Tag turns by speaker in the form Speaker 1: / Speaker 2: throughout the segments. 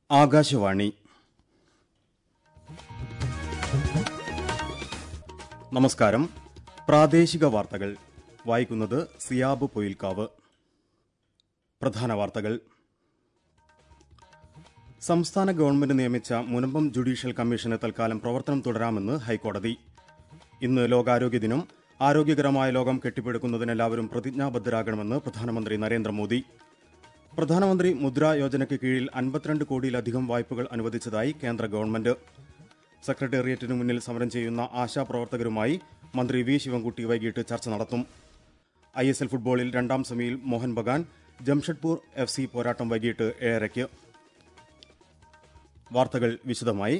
Speaker 1: ആകാശവാണി നമസ്കാരം പ്രാദേശിക വാർത്തകൾ വായിക്കുന്നത് സിയാബ് പൊയിൽക്കാവ് പ്രധാന വാർത്തകൾ സംസ്ഥാന ഗവൺമെന്റ് നിയമിച്ച മുനമ്പം ജുഡീഷ്യൽ കമ്മീഷന് തൽക്കാലം പ്രവർത്തനം തുടരാമെന്ന് ഹൈക്കോടതി ഇന്ന് ലോകാരോഗ്യ ദിനം ആരോഗ്യകരമായ ലോകം കെട്ടിപ്പടുക്കുന്നതിന് എല്ലാവരും പ്രതിജ്ഞാബദ്ധരാകണമെന്ന് പ്രധാനമന്ത്രി നരേന്ദ്രമോദി പ്രധാനമന്ത്രി മുദ്രാ യോജനയ്ക്ക് കീഴിൽ അൻപത്തിരണ്ട് കോടിയിലധികം വായ്പകൾ അനുവദിച്ചതായി കേന്ദ്ര ഗവൺമെന്റ് സെക്രട്ടേറിയറ്റിന് മുന്നിൽ സമരം ചെയ്യുന്ന ആശാപ്രവർത്തകരുമായി മന്ത്രി വി ശിവൻകുട്ടി വൈകിട്ട് ചർച്ച നടത്തും ഐ എസ് എൽ ഫുട്ബോളിൽ രണ്ടാം സെമിയിൽ മോഹൻ ബഗാൻ ജംഷഡ്പൂർ എഫ് സി പോരാട്ടം വൈകിട്ട് ഏഴരയ്ക്ക് വാർത്തകൾ വിശദമായി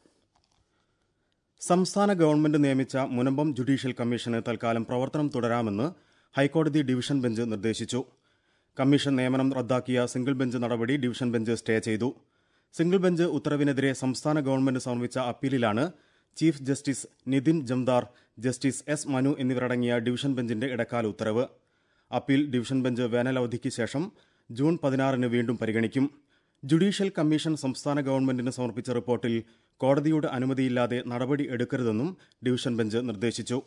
Speaker 1: സംസ്ഥാന ഗവൺമെന്റ് നിയമിച്ച മുനമ്പം ജുഡീഷ്യൽ കമ്മീഷന് തൽക്കാലം പ്രവർത്തനം തുടരാമെന്ന് ഹൈക്കോടതി ഡിവിഷൻ ബെഞ്ച് നിർദ്ദേശിച്ചു കമ്മീഷൻ നിയമനം റദ്ദാക്കിയ സിംഗിൾ ബെഞ്ച് നടപടി ഡിവിഷൻ ബെഞ്ച് സ്റ്റേ ചെയ്തു സിംഗിൾ ബെഞ്ച് ഉത്തരവിനെതിരെ സംസ്ഥാന ഗവൺമെന്റ് സമർപ്പിച്ച അപ്പീലിലാണ് chief justice Nitin Jamdar justice S Manu എന്നിവരടങ്ങിയ ഡിവിഷൻ ബെഞ്ചിന്റെ ഇടക്കാല ഉത്തരവ് അപ്പീൽ ഡിവിഷൻ ബെഞ്ച് വേനലവധിക്ക് ശേഷം ജൂൺ പതിനാറിന് വീണ്ടും പരിഗണിക്കും ജുഡീഷ്യൽ കമ്മീഷൻ സംസ്ഥാന ഗവൺമെന്റിന് സമർപ്പിച്ച റിപ്പോർട്ടിൽ കോടതിയുടെ അനുമതിയില്ലാതെ നടപടി എടുക്കരുതെന്നും ഡിവിഷൻ ബെഞ്ച് നിർദ്ദേശിച്ചു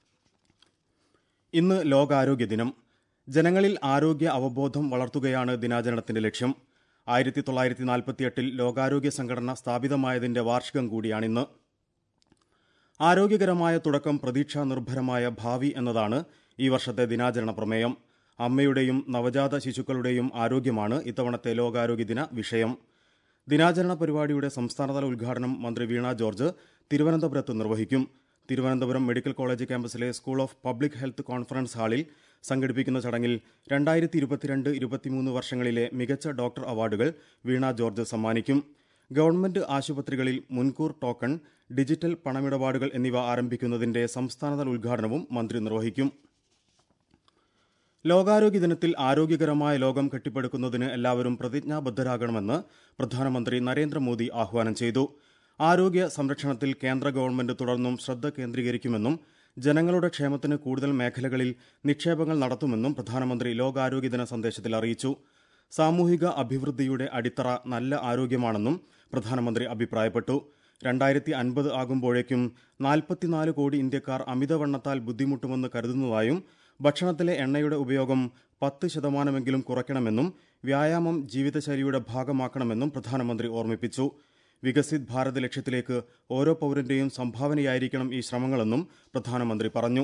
Speaker 1: ഇന്ന് ലോകാരോഗ്യ ദിനം ജനങ്ങളിൽ ആരോഗ്യ അവബോധം വളർത്തുകയാണ് ദിനാചരണത്തിന്റെ ലക്ഷ്യം ആയിരത്തി തൊള്ളായിരത്തി നാൽപ്പത്തിയെട്ടിൽ ലോകാരോഗ്യ സംഘടന സ്ഥാപിതമായതിന്റെ വാർഷികം കൂടിയാണിന്ന് ആരോഗ്യകരമായ തുടക്കം പ്രതീക്ഷാ നിർഭരമായ ഭാവി എന്നതാണ് ഈ വർഷത്തെ ദിനാചരണ പ്രമേയം അമ്മയുടെയും നവജാത ശിശുക്കളുടെയും ആരോഗ്യമാണ് ഇത്തവണത്തെ ലോകാരോഗ്യ ദിന വിഷയം ദിനാചരണ പരിപാടിയുടെ സംസ്ഥാനതല ഉദ്ഘാടനം മന്ത്രി വീണ ജോർജ് തിരുവനന്തപുരത്ത് നിർവഹിക്കും തിരുവനന്തപുരം മെഡിക്കൽ കോളേജ് ക്യാമ്പസിലെ school of public health conference ഹാളിൽ സംഘടിപ്പിക്കുന്ന ചടങ്ങിൽ രണ്ടായിരത്തി ഇരുപത്തിരണ്ട് ഇരുപത്തിമൂന്ന് വർഷങ്ങളിലെ മികച്ച ഡോക്ടർ അവാർഡുകൾ വീണ ജോർജ് സമ്മാനിക്കും ഗവൺമെന്റ് ആശുപത്രികളിൽ മുൻകൂർ ടോക്കൺ ഡിജിറ്റൽ പണമിടപാടുകൾ എന്നിവ ആരംഭിക്കുന്നതിന്റെ സംസ്ഥാനതല ഉദ്ഘാടനവും മന്ത്രി നിർവഹിക്കും ലോകാരോഗ്യ ദിനത്തിൽ ആരോഗ്യകരമായ ലോകം കെട്ടിപ്പടുക്കുന്നതിന് എല്ലാവരും പ്രതിജ്ഞാബദ്ധരാകണമെന്ന് പ്രധാനമന്ത്രി നരേന്ദ്രമോദി ആഹ്വാനം ചെയ്തു ആരോഗ്യ സംരക്ഷണത്തിൽ കേന്ദ്ര ഗവൺമെന്റ് തുടർന്നും ശ്രദ്ധ കേന്ദ്രീകരിക്കുമെന്നും ജനങ്ങളുടെ ക്ഷേമത്തിന് കൂടുതൽ മേഖലകളിൽ നിക്ഷേപങ്ങൾ നടത്തുമെന്നും പ്രധാനമന്ത്രി ലോകാരോഗ്യ ദിന സന്ദേശത്തിൽ അറിയിച്ചു സാമൂഹിക അഭിവൃദ്ധിയുടെ അടിത്തറ നല്ല ആരോഗ്യമാണെന്നും പ്രധാനമന്ത്രി അഭിപ്രായപ്പെട്ടു രണ്ടായിരത്തി അൻപത് ആകുമ്പോഴേക്കും നാൽപ്പത്തിനാല് കോടി ഇന്ത്യക്കാർ അമിതവണ്ണത്താൽ ബുദ്ധിമുട്ടുമെന്ന് കരുതുന്നതായും ഭക്ഷണത്തിലെ എണ്ണയുടെ ഉപയോഗം പത്ത് ശതമാനമെങ്കിലും കുറയ്ക്കണമെന്നും വ്യായാമം ജീവിതശൈലിയുടെ ഭാഗമാക്കണമെന്നും പ്രധാനമന്ത്രി ഓർമ്മിപ്പിച്ചു വികസിത് ഭാരത് ലക്ഷ്യത്തിലേക്ക് ഓരോ പൌരന്റെയും സംഭാവനയായിരിക്കണം ഈ ശ്രമങ്ങളെന്നും പ്രധാനമന്ത്രി പറഞ്ഞു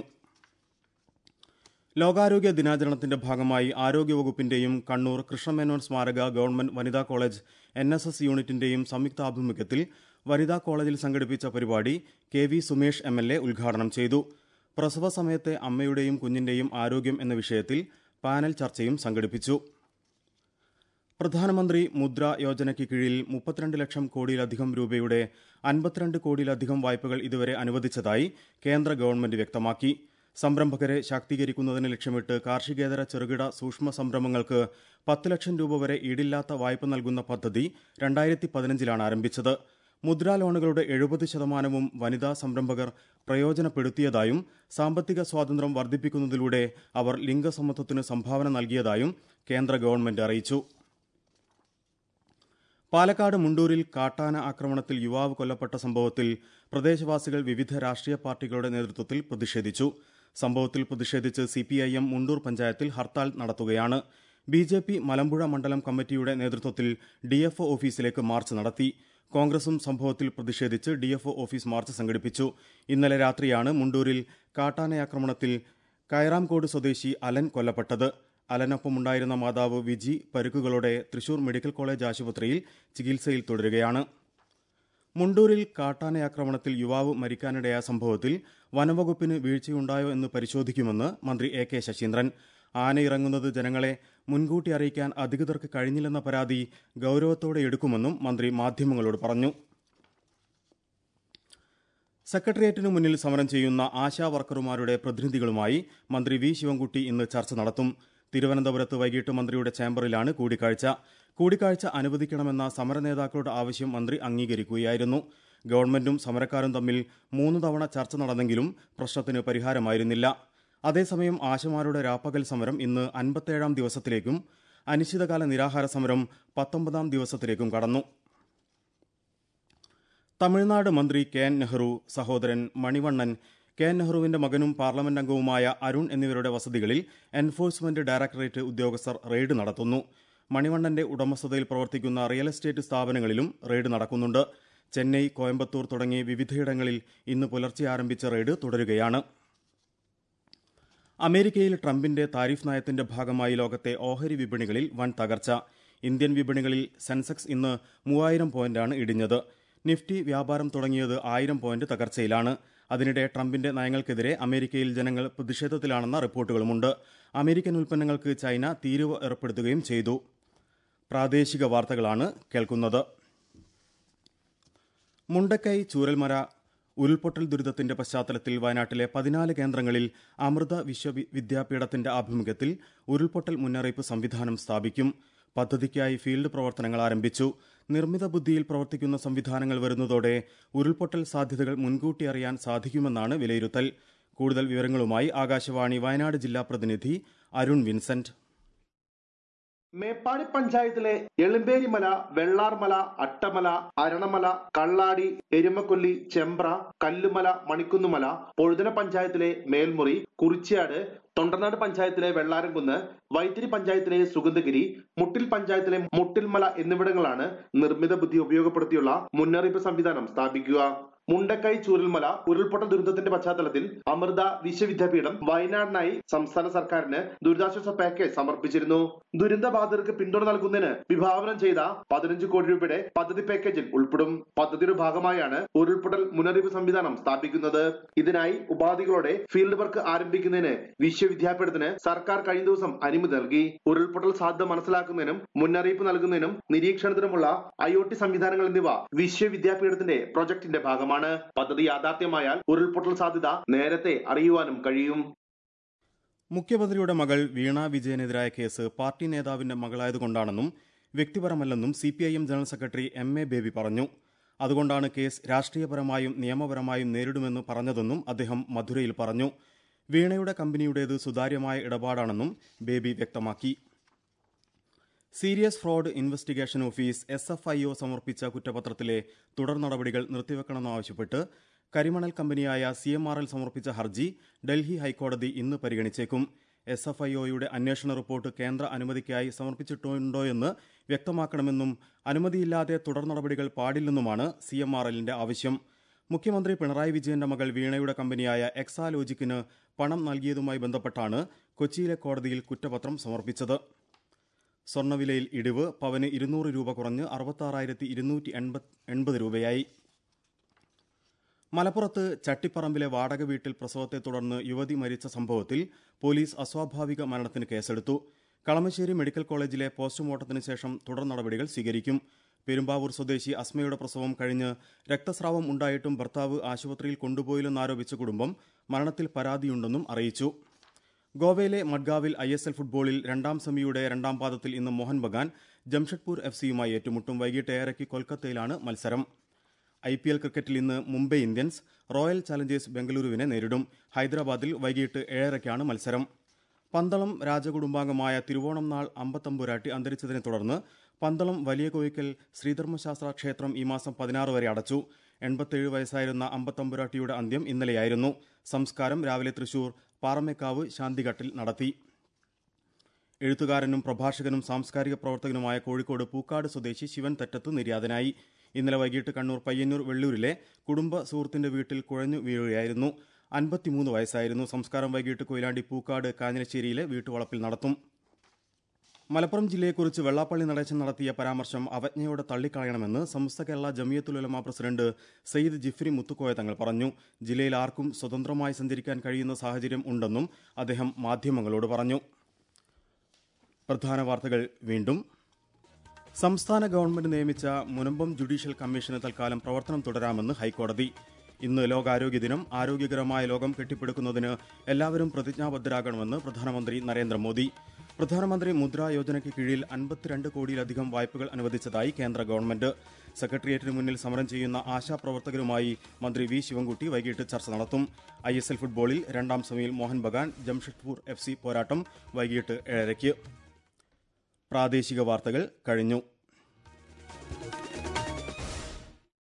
Speaker 1: ലോകാരോഗ്യ ദിനാചരണത്തിന്റെ ഭാഗമായി ആരോഗ്യവകുപ്പിന്റെയും കണ്ണൂർ കൃഷ്ണമേനോൻ സ്മാരക ഗവൺമെന്റ് വനിതാ കോളേജ് എൻ എസ് എസ് യൂണിറ്റിന്റെയും സംയുക്താഭിമുഖ്യത്തിൽ വനിതാ കോളേജിൽ സംഘടിപ്പിച്ച പരിപാടി K V Sumesh M L A ഉദ്ഘാടനം ചെയ്തു പ്രസവ സമയത്തെ അമ്മയുടെയും കുഞ്ഞിന്റെയും ആരോഗ്യം എന്ന വിഷയത്തിൽ പാനൽ ചർച്ചയും സംഘടിപ്പിച്ചു പ്രധാനമന്ത്രി മുദ്ര യോജനയ്ക്ക് കീഴിൽ മുപ്പത്തിരണ്ട് ലക്ഷം കോടിയിലധികം രൂപയുടെ അൻപത്തിരണ്ട് കോടിയിലധികം വായ്പകൾ ഇതുവരെ അനുവദിച്ചതായി കേന്ദ്ര ഗവൺമെന്റ് വ്യക്തമാക്കി സംരംഭകരെ ശാക്തീകരിക്കുന്നതിന് ലക്ഷ്യമിട്ട് കാർഷികേതര ചെറുകിട സൂക്ഷ്മ സംരംഭങ്ങൾക്ക് പത്ത് ലക്ഷം രൂപ വരെ ഈടില്ലാത്ത വായ്പ നൽകുന്ന പദ്ധതി രണ്ടായിരത്തി പതിനഞ്ചിലാണ് ആരംഭിച്ചത് മുദ്രാ ലോണുകളുടെ എഴുപത് ശതമാനവും വനിതാ സംരംഭകർ പ്രയോജനപ്പെടുത്തിയതായും സാമ്പത്തിക സ്വാതന്ത്ര്യം വർദ്ധിപ്പിക്കുന്നതിലൂടെ അവർ ലിംഗസമത്വത്തിന് സംഭാവന നൽകിയതായും കേന്ദ്ര ഗവൺമെന്റ് അറിയിച്ചു പാലക്കാട് മുണ്ടൂരിൽ കാട്ടാന ആക്രമണത്തിൽ യുവാവ് കൊല്ലപ്പെട്ട സംഭവത്തിൽ പ്രദേശവാസികൾ വിവിധ രാഷ്ട്രീയ പാർട്ടികളുടെ നേതൃത്വത്തിൽ പ്രതിഷേധിച്ചു സംഭവത്തിൽ പ്രതിഷേധിച്ച് സിപിഐഎം മുണ്ടൂർ പഞ്ചായത്തിൽ ഹർത്താൽ നടത്തുകയാണ് ബി ജെ പി മലമ്പുഴ മണ്ഡലം കമ്മിറ്റിയുടെ നേതൃത്വത്തിൽ ഡിഎഫ്ഒ ഓഫീസിലേക്ക് മാർച്ച് നടത്തി കോൺഗ്രസും സംഭവത്തിൽ പ്രതിഷേധിച്ച് ഡിഎഫ്ഒ ഓഫീസ് മാർച്ച് സംഘടിപ്പിച്ചു ഇന്നലെ രാത്രിയാണ് മുണ്ടൂരിൽ കാട്ടാനയാക്രമണത്തിൽ കയറാംകോട് സ്വദേശി അലൻ കൊല്ലപ്പെട്ടത് അലനൊപ്പമുണ്ടായിരുന്ന മാതാവ് വിജി പരുക്കുകളോടെ തൃശൂർ മെഡിക്കൽ കോളേജ് ആശുപത്രിയിൽ ചികിത്സയിൽ തുടരുകയാണ് മുണ്ടൂരിൽ കാട്ടാനയാക്രമണത്തിൽ യുവാവ് മരിക്കാനിടയായ സംഭവത്തിൽ വനംവകുപ്പിന് വീഴ്ചയുണ്ടായോ എന്ന് പരിശോധിക്കുമെന്ന് മന്ത്രി എ കെ ശശീന്ദ്രൻ ആനയിറങ്ങുന്നത് ജനങ്ങളെ മുൻകൂട്ടി അറിയിക്കാൻ അധികൃതർക്ക് കഴിഞ്ഞില്ലെന്ന പരാതി ഗൌരവത്തോടെ എടുക്കുമെന്നും മന്ത്രി മാധ്യമങ്ങളോട് പറഞ്ഞു സെക്രട്ടേറിയറ്റിനു മുന്നിൽ സമരം ചെയ്യുന്ന ആശാ വർക്കർമാരുടെ പ്രതിനിധികളുമായി മന്ത്രി വി ശിവൻകുട്ടി ഇന്ന് ചർച്ച നടത്തും തിരുവനന്തപുരത്ത് വൈകിട്ട് മന്ത്രിയുടെ ചേംബറിലാണ് കൂടിക്കാഴ്ച കൂടിക്കാഴ്ച അനുവദിക്കണമെന്ന സമരനേതാക്കളുടെ ആവശ്യം മന്ത്രി അംഗീകരിക്കുകയായിരുന്നു ഗവൺമെന്റും സമരക്കാരും തമ്മിൽ മൂന്ന് തവണ ചർച്ച നടന്നെങ്കിലും പ്രശ്നത്തിന് പരിഹാരമായിരുന്നില്ല അതേസമയം ആശമാരുടെ രാപ്പകൽ സമരം ഇന്ന് അൻപത്തേഴാം ദിവസത്തിലേക്കും അനിശ്ചിതകാല നിരാഹാര സമരം പത്തൊമ്പതാം ദിവസത്തിലേക്കും കടന്നു തമിഴ്നാട് മന്ത്രി കെ എൻ നെഹ്റു സഹോദരൻ മണിവണ്ണൻ കെ എൻ നെഹ്റുവിന്റെ മകനും പാർലമെന്റ് അംഗവുമായ അരുൺ എന്നിവരുടെ വസതികളിൽ എൻഫോഴ്സ്മെന്റ് ഡയറക്ടറേറ്റ് ഉദ്യോഗസ്ഥർ റെയ്ഡ് നടത്തുന്നു മണിവണ്ണന്റെ ഉടമസ്ഥതയിൽ പ്രവർത്തിക്കുന്ന റിയൽ എസ്റ്റേറ്റ് സ്ഥാപനങ്ങളിലും റെയ്ഡ് നടക്കുന്നുണ്ട് ചെന്നൈ കോയമ്പത്തൂർ തുടങ്ങി വിവിധയിടങ്ങളിൽ ഇന്ന് പുലർച്ചെ ആരംഭിച്ച റെയ്ഡ് തുടരുകയാണ് അമേരിക്കയിൽ ട്രംപിന്റെ താരിഫ് നയത്തിന്റെ ഭാഗമായി ലോകത്തെ ഓഹരി വിപണികളിൽ വൻ തകർച്ച ഇന്ത്യൻ വിപണികളിൽ സെൻസെക്സ് ഇന്ന് മൂവായിരം പോയിന്റാണ് ഇടിഞ്ഞത് നിഫ്റ്റി വ്യാപാരം തുടങ്ങിയത് ആയിരം പോയിന്റ് തകർച്ചയിലാണ് അതിനിടെ ട്രംപിന്റെ നയങ്ങൾക്കെതിരെ അമേരിക്കയിൽ ജനങ്ങൾ പ്രതിഷേധത്തിലാണെന്ന റിപ്പോർട്ടുകളുമുണ്ട് അമേരിക്കൻ ഉൽപ്പന്നങ്ങൾക്ക് ചൈന തീരുവ ഏർപ്പെടുത്തുകയും ചെയ്തു പ്രാദേശിക വാർത്തകളാണ് കേൾക്കുന്നത് മുണ്ടക്കൈ ചൂരൽമര ഉരുൾപൊട്ടൽ ദുരിതത്തിന്റെ പശ്ചാത്തലത്തിൽ വയനാട്ടിലെ പതിനാല് കേന്ദ്രങ്ങളിൽ അമൃത വിശ്വവിദ്യാപീഠത്തിന്റെ ആഭിമുഖ്യത്തിൽ ഉരുൾപൊട്ടൽ മുന്നറിയിപ്പ് സംവിധാനം സ്ഥാപിക്കും പദ്ധതിക്കായി ഫീൽഡ് പ്രവർത്തനങ്ങൾ ആരംഭിച്ചു നിർമ്മിത ബുദ്ധിയിൽ പ്രവർത്തിക്കുന്ന സംവിധാനങ്ങൾ വരുന്നതോടെ ഉരുൾപൊട്ടൽ സാധ്യതകൾ മുൻകൂട്ടി അറിയാൻ സാധിക്കുമെന്നാണ് വിലയിരുത്തൽ കൂടുതൽ വിവരങ്ങളുമായി ആകാശവാണി വയനാട് ജില്ലാ പ്രതിനിധി അരുൺ വിൻസെന്റ്
Speaker 2: മേപ്പാടി പഞ്ചായത്തിലെ എളിമ്പേരിമല വെള്ളാർമല അട്ടമല അരണമല കള്ളാടി എരുമക്കൊല്ലി ചെമ്പ്ര കല്ലുമല മണിക്കുന്നുമല പൊഴുതന പഞ്ചായത്തിലെ മേൽമുറി കുറിച്യാട് തൊണ്ടനാട് പഞ്ചായത്തിലെ വെള്ളാരംകുന്ന് വൈത്തിരി പഞ്ചായത്തിലെ സുഗന്ധഗിരി മുട്ടിൽ പഞ്ചായത്തിലെ മുട്ടിൽമല എന്നിവിടങ്ങളാണ് നിർമ്മിത ബുദ്ധി ഉപയോഗപ്പെടുത്തിയുള്ള മുന്നറിയിപ്പ് സംവിധാനം സ്ഥാപിക്കുക മുണ്ടക്കൈ ചൂരൽമല ഉരുൾപൊട്ടൽ ദുരിതത്തിന്റെ പശ്ചാത്തലത്തിൽ അമൃത വിശ്വവിദ്യാപീഠം വയനാടിനായി സംസ്ഥാന സർക്കാരിന് ദുരിതാശ്വാസ പാക്കേജ് സമർപ്പിച്ചിരുന്നു ദുരന്ത ബാധിതർക്ക് പിന്തുണ നൽകുന്നതിന് വിഭാവനം ചെയ്ത പതിനഞ്ച് കോടി രൂപയുടെ പദ്ധതി പാക്കേജിൽ ഉൾപ്പെടും പദ്ധതിയുടെ ഭാഗമായാണ് ഉരുൾപൊട്ടൽ മുന്നറിയിപ്പ് സംവിധാനം സ്ഥാപിക്കുന്നത് ഇതിനായി ഉപാധികളോടെ ഫീൽഡ് വർക്ക് ആരംഭിക്കുന്നതിന് വിശ്വവിദ്യാപീഠത്തിന് സർക്കാർ കഴിഞ്ഞ ദിവസം അനുമതി നൽകി ഉരുൾപൊട്ടൽ സാധ്യത മനസ്സിലാക്കുന്നതിനും മുന്നറിയിപ്പ് നൽകുന്നതിനും നിരീക്ഷണത്തിനുമുള്ള ഐ ഒ ടി സംവിധാനങ്ങൾ എന്നിവ വിശ്വവിദ്യാപീഠത്തിന്റെ പ്രൊജക്ടിന്റെ ഭാഗമാണ് പദ്ധതി യാഥാർത്ഥ്യമായാൽ ഉരുൾപൊട്ടൽ സാധ്യത നേരത്തെ അറിയുവാനും കഴിയും
Speaker 1: മുഖ്യമന്ത്രിയുടെ മകൾ വീണ വിജയനെതിരായ കേസ് പാർട്ടി നേതാവിന്റെ മകളായതുകൊണ്ടാണെന്നും വ്യക്തിപരമല്ലെന്നും C P I M general secretary M A Baby പറഞ്ഞു അതുകൊണ്ടാണ് കേസ് രാഷ്ട്രീയപരമായും നിയമപരമായും നേരിടുമെന്ന് പറഞ്ഞതെന്നും അദ്ദേഹം മധുരയിൽ പറഞ്ഞു വീണയുടെ കമ്പനിയുടേത് സുതാര്യമായ ഇടപാടാണെന്നും ബേബി വ്യക്തമാക്കി serious fraud investigation office S F I O സമർപ്പിച്ച കുറ്റപത്രത്തിലെ തുടർ നടപടികൾ നിർത്തിവെക്കണമെന്നാവശ്യപ്പെട്ട് കരിമണൽ കമ്പനിയായ സി എം ആർ എൽ സമർപ്പിച്ച ഹർജി ഡൽഹി ഹൈക്കോടതി ഇന്ന് പരിഗണിച്ചേക്കും എസ് എഫ് ഐ ഒയുടെ അന്വേഷണ റിപ്പോർട്ട് കേന്ദ്ര അനുമതിക്കായി സമർപ്പിച്ചിട്ടുണ്ടോയെന്ന് വ്യക്തമാക്കണമെന്നും അനുമതിയില്ലാതെ തുടർ നടപടികൾ പാടില്ലെന്നുമാണ് സി എം ആർ എല്ലിന്റെ ആവശ്യം മുഖ്യമന്ത്രി പിണറായി വിജയന്റെ മകൾ വീണയുടെ കമ്പനിയായ എക്സാലോജിക്കിന് പണം നൽകിയതുമായി ബന്ധപ്പെട്ടാണ് കൊച്ചിയിലെ കോടതിയിൽ കുറ്റപത്രം സമർപ്പിച്ചത് സ്വർണ്ണവിലയിൽ ഇടിവ് പവന് ഇരുന്നൂറ് രൂപ കുറഞ്ഞ് അറുപത്താറായിരത്തി ഇരുന്നൂറ്റി എൺപത് രൂപയായി മലപ്പുറത്ത് ചട്ടിപ്പറമ്പിലെ വാടക വീട്ടിൽ പ്രസവത്തെ തുടർന്ന് യുവതി മരിച്ച സംഭവത്തിൽ പോലീസ് അസ്വാഭാവിക മരണത്തിന് കേസെടുത്തു കളമശ്ശേരി മെഡിക്കൽ കോളേജിലെ പോസ്റ്റ്മോർട്ടത്തിന് ശേഷം തുടർ നടപടികൾ സ്വീകരിക്കും പെരുമ്പാവൂർ സ്വദേശി അസ്മയുടെ പ്രസവം കഴിഞ്ഞ് രക്തസ്രാവം ഉണ്ടായിട്ടും ഭർത്താവ് ആശുപത്രിയിൽ കൊണ്ടുപോയില്ലെന്നാരോപിച്ച കുടുംബം മരണത്തിൽ പരാതിയുണ്ടെന്നും അറിയിച്ചു ഗോവയിലെ മഡ്ഗാവിൽ ഐ എസ് എൽ ഫുട്ബോളിൽ രണ്ടാം സെമിയുടെ രണ്ടാം പാദത്തിൽ ഇന്ന് മോഹൻ ബഗാൻ ജംഷഡ്പൂർ എഫ് സിയുമായി ഏറ്റുമുട്ടും വൈകിട്ട് ഏഴരയ്ക്ക് കൊൽക്കത്തയിലാണ് മത്സരം ഐ പി എൽ ക്രിക്കറ്റിൽ ഇന്ന് മുംബൈ ഇന്ത്യൻസ് റോയൽ ചലഞ്ചേഴ്സ് ബംഗളൂരുവിനെ നേരിടും ഹൈദരാബാദിൽ വൈകിട്ട് ഏഴരയ്ക്കാണ് മത്സരം പന്തളം രാജകുടുംബാംഗമായ തിരുവോണം നാൾ അമ്പത്തമ്പുരാട്ടി അന്തരിച്ചതിനെ തുടർന്ന് പന്തളം വലിയ കോയിക്കൽ ശ്രീധർമ്മശാസ്ത്ര ക്ഷേത്രം ഈ മാസം പതിനാറ് വരെ അടച്ചു എൺപത്തേഴ് വയസ്സായിരുന്ന അമ്പത്തമ്പുരാട്ടിയുടെ അന്ത്യം ഇന്നലെയായിരുന്നു സംസ്കാരം രാവിലെ തൃശൂർ പാറമേക്കാവ് ശാന്തിഘട്ടിൽ നടത്തി എഴുത്തുകാരനും പ്രഭാഷകനും സാംസ്കാരിക പ്രവർത്തകനുമായ കോഴിക്കോട് പൂക്കാട് സ്വദേശി ശിവൻ തെറ്റത്ത് നിര്യാതനായി ഇന്നലെ വൈകിട്ട് കണ്ണൂർ പയ്യന്നൂർ വെള്ളൂരിലെ കുടുംബ സുഹൃത്തിന്റെ വീട്ടിൽ കുഴഞ്ഞു വീഴുകയായിരുന്നു അൻപത്തിമൂന്ന് വയസ്സായിരുന്നു സംസ്കാരം വൈകിട്ട് കൊയിലാണ്ടി പൂക്കാട് കാഞ്ഞിരശ്ശേരിയിലെ വീട്ടുവളപ്പിൽ നടത്തും മലപ്പുറം ജില്ലയെക്കുറിച്ച് വെള്ളാപ്പള്ളി നടേശൻ നടത്തിയ പരാമർശം അവജ്ഞയോടെ തള്ളിക്കളയണമെന്ന് സമസ്ത കേരള ജമിയത്തുലമ പ്രസിഡന്റ് സയ്യിദ് ജിഫ്രി മുത്തുക്കോയ തങ്ങൾ പറഞ്ഞു ജില്ലയിൽ ആർക്കും സ്വതന്ത്രമായി സഞ്ചരിക്കാൻ കഴിയുന്ന സാഹചര്യം ഉണ്ടെന്നും അദ്ദേഹം മാധ്യമങ്ങളോട് പറഞ്ഞു പ്രധാന വാർത്തകൾ വീണ്ടും സംസ്ഥാന ഗവൺമെന്റ് നിയമിച്ച മുനമ്പം ജുഡീഷ്യൽ കമ്മീഷന് തൽക്കാലം പ്രവർത്തനം തുടരാമെന്ന് ഹൈക്കോടതി ഇന്ന് ലോകാരോഗ്യ ദിനം ആരോഗ്യകരമായ ലോകം കെട്ടിപ്പടുക്കുന്നതിന് എല്ലാവരും പ്രതിജ്ഞാബദ്ധരാകണമെന്ന് പ്രധാനമന്ത്രി നരേന്ദ്രമോദി പ്രധാനമന്ത്രി മുദ്രാ യോജനയ്ക്ക് കീഴിൽ അൻപത്തിരണ്ട് കോടിയിലധികം വായ്പകൾ അനുവദിച്ചതായി കേന്ദ്ര ഗവൺമെന്റ് സെക്രട്ടേറിയറ്റിന് മുന്നിൽ സമരം ചെയ്യുന്ന ആശാപ്രവർത്തകരുമായി മന്ത്രി വി ശിവൻകുട്ടി വൈകിട്ട് ചർച്ച നടത്തും ഐ എസ് എൽ ഫുട്ബോളിൽ രണ്ടാം സെമിയിൽ മോഹൻ ബഗാൻ ജംഷഡ്പൂർ എഫ് സി പോരാട്ടം വൈകിട്ട് ഏഴരയ്ക്ക് പ്രാദേശിക വാർത്തകൾ കഴിഞ്ഞു